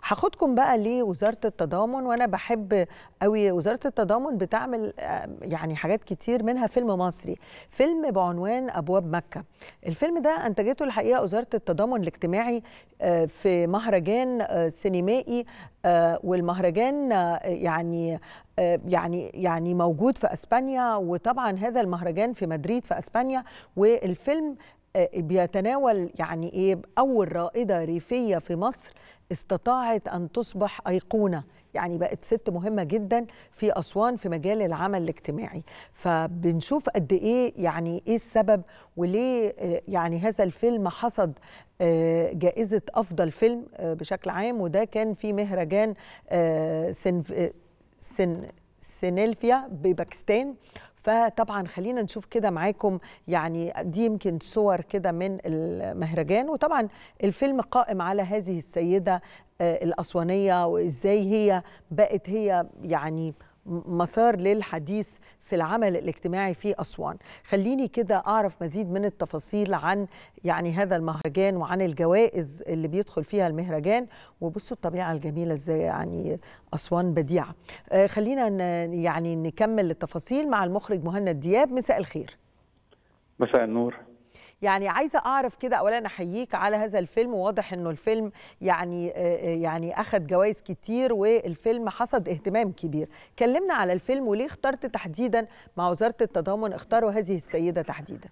هاخدكم بقى لوزاره التضامن وانا بحب قوي وزاره التضامن بتعمل آه، يعني حاجات كتير منها فيلم مصري فيلم بعنوان ابواب مكه الفيلم ده انتجته الحقيقه وزاره التضامن الاجتماعي آه، في مهرجان آه، سينمائي آه، والمهرجان آه، يعني آه، يعني يعني موجود في اسبانيا وطبعا هذا المهرجان في مدريد في اسبانيا والفيلم آه، بيتناول يعني ايه اول رائده ريفيه في مصر استطاعت ان تصبح ايقونه يعني بقت ست مهمه جدا في اسوان في مجال العمل الاجتماعي فبنشوف قد ايه يعني ايه السبب وليه آه، يعني هذا الفيلم حصد آه، جائزه افضل فيلم آه، بشكل عام وده كان في مهرجان آه، سن سن سينيلفيا بباكستان فطبعا خلينا نشوف كده معاكم يعني دي يمكن صور كده من المهرجان وطبعا الفيلم قائم على هذه السيدة آه، الأسوانية وإزاي هي بقت هي يعني مسار للحديث في العمل الاجتماعي في أسوان خليني كده أعرف مزيد من التفاصيل عن يعني هذا المهرجان وعن الجوائز اللي بيدخل فيها المهرجان وبصوا الطبيعة الجميلة ازاي يعني أسوان بديعة آه، خلينا ن- يعني نكمل التفاصيل مع المخرج مهند دياب مساء الخير مساء النور يعني عايزه اعرف كده اولا احييك على هذا الفيلم واضح انه الفيلم يعني آه، آه، يعني اخذ جوائز كتير والفيلم حصد اهتمام كبير كلمنا على الفيلم وليه اخترت تحديدا مع وزاره التضامن اختاروا هذه السيده تحديدا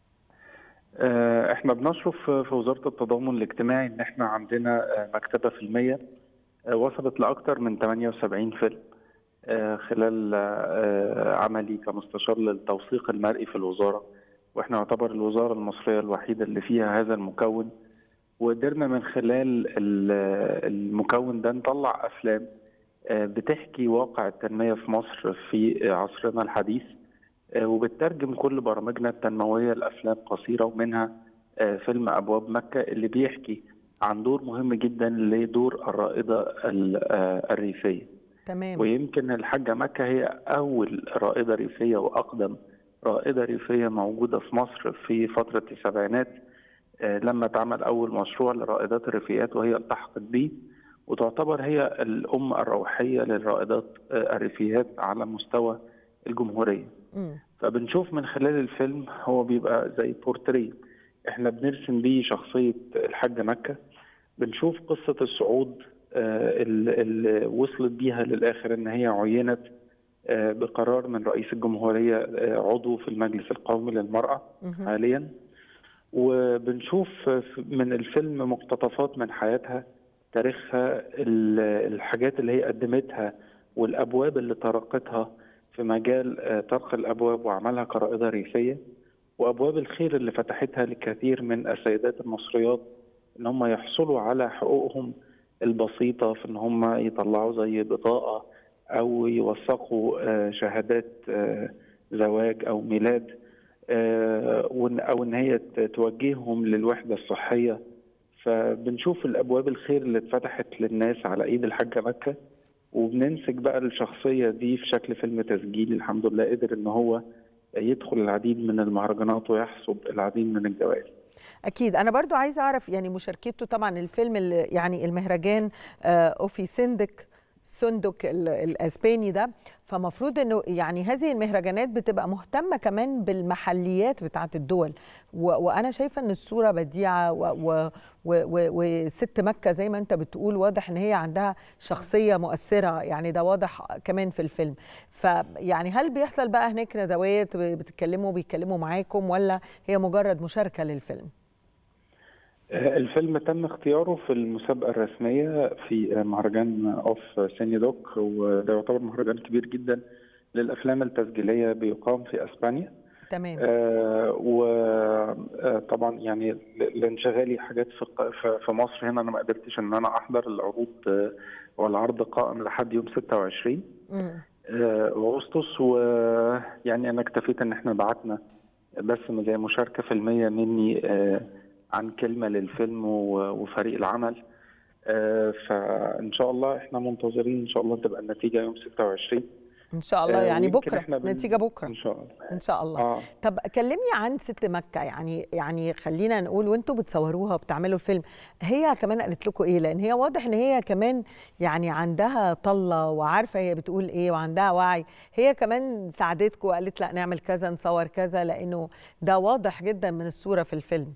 آه، احنا بنشرف في وزارة التضامن الاجتماعي ان احنا عندنا آه، مكتبة فيلمية آه، وصلت لأكثر من 78 فيلم آه، خلال آه، عملي كمستشار للتوثيق المرئي في الوزارة واحنا نعتبر الوزارة المصرية الوحيدة اللي فيها هذا المكون وقدرنا من خلال ال- المكون ده نطلع أفلام آه، بتحكي واقع التنمية في مصر في عصرنا الحديث آه، وبتترجم كل برامجنا التنموية لأفلام قصيرة ومنها آه، فيلم أبواب مكة اللي بيحكي عن دور مهم جدا لدور الرائدة ال- آه، الريفية تمام ويمكن الحاجة مكة هي أول رائدة ريفية وأقدم رائدة ريفية موجودة في مصر في فترة السبعينات آه، لما اتعمل أول مشروع لرائدات الريفيات وهي التحقت به وتعتبر هي الأم الروحية للرائدات آه، الريفيات على مستوى الجمهورية مم. فبنشوف من خلال الفيلم هو بيبقى زي بورتريه احنا بنرسم بيه شخصية الحاجة مكة بنشوف قصة الصعود آه، اللي اللي وصلت بيها للآخر إن هي عينت آه، بقرار من رئيس الجمهورية آه، عضو في المجلس القومي للمرأة مهم. حاليا وبنشوف من الفيلم مقتطفات من حياتها تاريخها ال- الحاجات اللي هي قدمتها والابواب اللي طرقتها في مجال آه، طرق الابواب وعملها كرائده ريفيه وابواب الخير اللي فتحتها لكثير من السيدات المصريات ان هم يحصلوا على حقوقهم البسيطه في ان هم يطلعوا زي بطاقه او يوثقوا آه، شهادات آه، زواج او ميلاد آه، وإن- او ان هي ت- توجههم للوحده الصحيه فبنشوف الابواب الخير اللي اتفتحت للناس على ايد الحاجه مكه وبننسج بقى الشخصيه دي في شكل فيلم تسجيلي الحمد لله قدر ان هو يدخل العديد من المهرجانات ويحصد العديد من الجوائز اكيد انا برضو عايزه اعرف يعني مشاركته طبعا الفيلم اللي يعني المهرجان آه، اوفي سندك سندك ال- الاسباني ده فمفروض انه يعني هذه المهرجانات بتبقى مهتمه كمان بالمحليات بتاعه الدول و- وانا شايفه ان الصوره بديعه و- و- و- و- وست مكه زي ما انت بتقول واضح ان هي عندها شخصيه مؤثره يعني ده واضح كمان في الفيلم فيعني هل بيحصل بقى هناك ندوات بتتكلموا بيتكلموا معاكم ولا هي مجرد مشاركه للفيلم آه، الفيلم تم اختياره في المسابقة الرسمية في آه، مهرجان اوف سيني دوك وده يعتبر مهرجان كبير جدا للأفلام التسجيلية بيقام في أسبانيا تمام وطبعا يعني ل- لانشغالي حاجات في الق- في- في مصر هنا أنا ما قدرتش إن أنا أحضر العروض آه، والعرض قائم لحد يوم 26 مم. آه، اغسطس ويعني انا اكتفيت ان احنا بعتنا بس زي مشاركه فيلميه مني آه، عن كلمه للفيلم و- وفريق العمل آه، فان شاء الله احنا منتظرين ان شاء الله تبقى النتيجه يوم 26 ان شاء الله آه، يعني ويمكن بكره إحنا بن- نتيجه بكره ان شاء الله ان شاء الله اه طب كلمني عن ست مكة يعني يعني خلينا نقول وانتوا بتصوروها وبتعملوا الفيلم هي كمان قالت لكم ايه لان هي واضح ان هي كمان يعني عندها طلة وعارفة هي بتقول ايه وعندها وعي هي كمان ساعدتكم وقالت لا نعمل كذا نصور كذا لانه ده واضح جدا من الصورة في الفيلم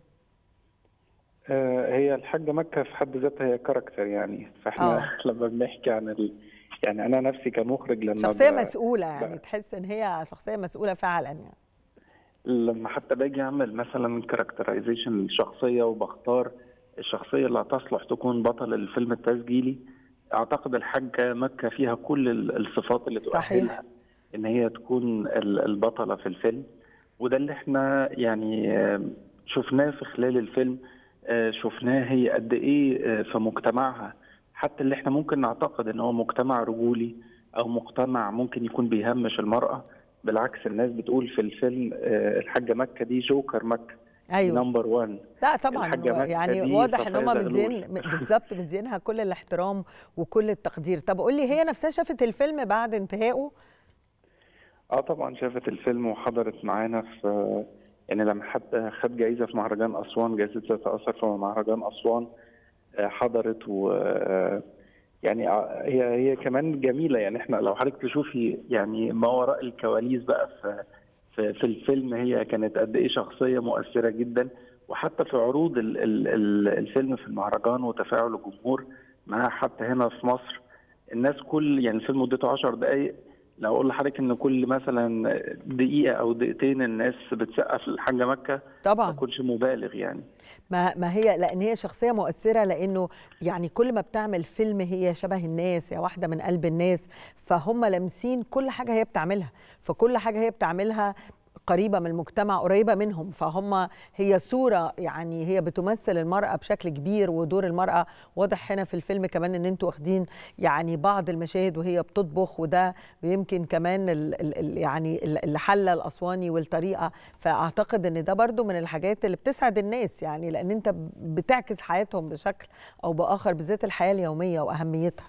آه، هي الحاجة مكة في حد ذاتها هي كاركتر يعني فاحنا آه. لما بنحكي عن ال... يعني أنا نفسي كمخرج لما شخصية ب... مسؤولة يعني ب- تحس ان هي شخصية مسؤولة فعلا يعني لما حتى باجي أعمل مثلا كاركترايزيشن للشخصية وبختار الشخصية اللي هتصلح تكون بطل الفيلم التسجيلي أعتقد الحاجة مكة فيها كل ال- الصفات اللي صحيح. تؤهلها إن هي تكون ال- البطلة في الفيلم وده اللي احنا يعني آه، شفناه في خلال الفيلم آه، شفناه هي قد ايه آه، في مجتمعها حتى اللي احنا ممكن نعتقد ان هو مجتمع رجولي او مجتمع ممكن يكون بيهمش المرأة بالعكس الناس بتقول في الفيلم آه، الحاجة مكة دي جوكر مكة ايوه نمبر 1 لا طبعا الحاجة هو مكة يعني دي واضح ان هم صفايا مدين زغلول. بالظبط مدينها كل الاحترام وكل التقدير طب قول لي هي نفسها شافت الفيلم بعد انتهائه اه طبعا شافت الفيلم وحضرت معانا في يعني لما حتى خد جايزه في مهرجان اسوان جائزه ذات اثر في مهرجان اسوان آه، حضرت و آه، يعني آه، هي هي كمان جميله يعني احنا لو حضرتك تشوفي يعني ما وراء الكواليس بقى في في, في الفيلم هي كانت قد ايه شخصيه مؤثره جدا وحتى في عروض ال ال ال الفيلم في المهرجان وتفاعل الجمهور معاها حتى هنا في مصر الناس كل يعني الفيلم مدته 10 دقائق لو اقول لحضرتك ان كل مثلا دقيقه او دقيقتين الناس بتسقف للحاجه مكه ما طبعا اكونش مبالغ يعني ما ما هي لان هي شخصيه مؤثره لانه يعني كل ما بتعمل فيلم هي شبه الناس هي واحده من قلب الناس فهم لامسين كل حاجه هي بتعملها فكل حاجه هي بتعملها قريبه من المجتمع قريبه منهم فهم هي صوره يعني هي بتمثل المراه بشكل كبير ودور المراه واضح هنا في الفيلم كمان ان انتوا واخدين يعني بعض المشاهد وهي بتطبخ وده يمكن كمان ال ال ال يعني ال- الحله الاسواني والطريقه فاعتقد ان ده برضو من الحاجات اللي بتسعد الناس يعني لان انت بتعكس حياتهم بشكل او باخر بالذات الحياه اليوميه واهميتها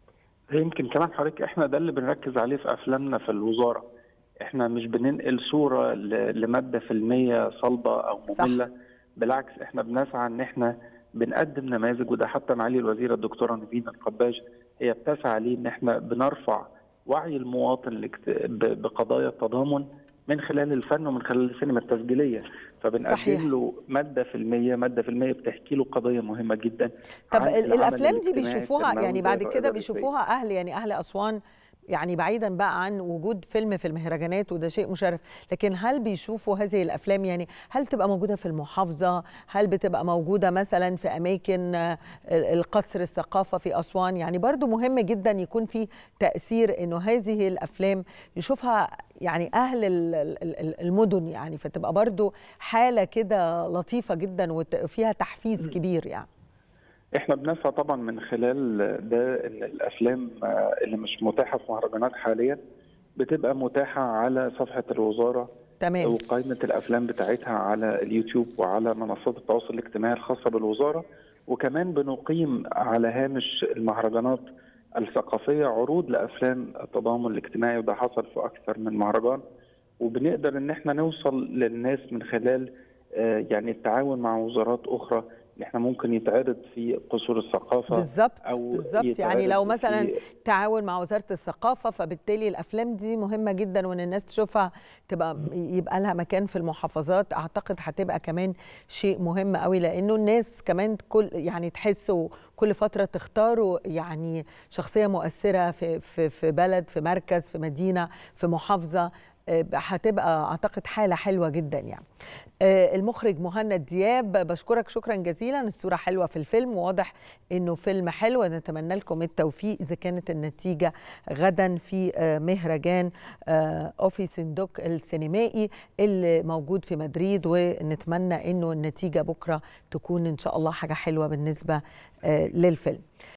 يمكن كمان حضرتك احنا ده اللي بنركز عليه في افلامنا في الوزاره احنا مش بننقل صوره ل- لماده فيلميه صلبه او صح. ممله بالعكس احنا بنسعى ان احنا بنقدم نماذج وده حتى معالي الوزيره الدكتوره نيفين القباج هي بتسعى ليه ان احنا بنرفع وعي المواطن لاكت- ب- بقضايا التضامن من خلال الفن ومن خلال السينما التسجيليه صحيح. فبنقدم له ماده فيلميه ماده فيلميه بتحكي له قضيه مهمه جدا طب عن ال- العمل الافلام دي الاجتماعي بيشوفوها التنموي يعني بعد ده- كده ده بيشوفوها اهل يعني اهل اسوان يعني بعيدا بقى عن وجود فيلم في المهرجانات وده شيء مشرف لكن هل بيشوفوا هذه الافلام يعني هل تبقى موجوده في المحافظه هل بتبقى موجوده مثلا في اماكن آه، القصر الثقافه في اسوان يعني برضو مهم جدا يكون في تاثير انه هذه الافلام يشوفها يعني اهل ال- ال- ال- المدن يعني فتبقى برضو حاله كده لطيفه جدا وفيها تحفيز كبير يعني احنا بنسعى طبعا من خلال ده ان الافلام آه، اللي مش متاحه في مهرجانات حاليا بتبقى متاحه على صفحه الوزاره تمام وقائمه الافلام بتاعتها على اليوتيوب وعلى منصات التواصل الاجتماعي الخاصه بالوزاره وكمان بنقيم على هامش المهرجانات الثقافيه عروض لافلام التضامن الاجتماعي وده حصل في اكثر من مهرجان وبنقدر ان احنا نوصل للناس من خلال آه، يعني التعاون مع وزارات اخرى ان احنا ممكن يتعرض في قصور الثقافه بالظبط أو بالظبط يعني يتعرض لو في- مثلا تعاون مع وزاره الثقافه فبالتالي الافلام دي مهمه جدا وان الناس تشوفها تبقى يبقى لها مكان في المحافظات اعتقد هتبقى كمان شيء مهم قوي لانه الناس كمان كل يعني تحسوا كل فتره تختاروا يعني شخصيه مؤثره في في في بلد في مركز في مدينه في محافظه آه، هتبقى اعتقد حاله حلوه جدا يعني آه، المخرج مهند دياب بشكرك شكرا جزيلا الصوره حلوه في الفيلم وواضح انه فيلم حلو نتمنى لكم التوفيق اذا كانت النتيجه غدا في آه، مهرجان آه، اوفي سندوك السينمائي اللي موجود في مدريد ونتمنى انه النتيجه بكره تكون ان شاء الله حاجه حلوه بالنسبه آه، للفيلم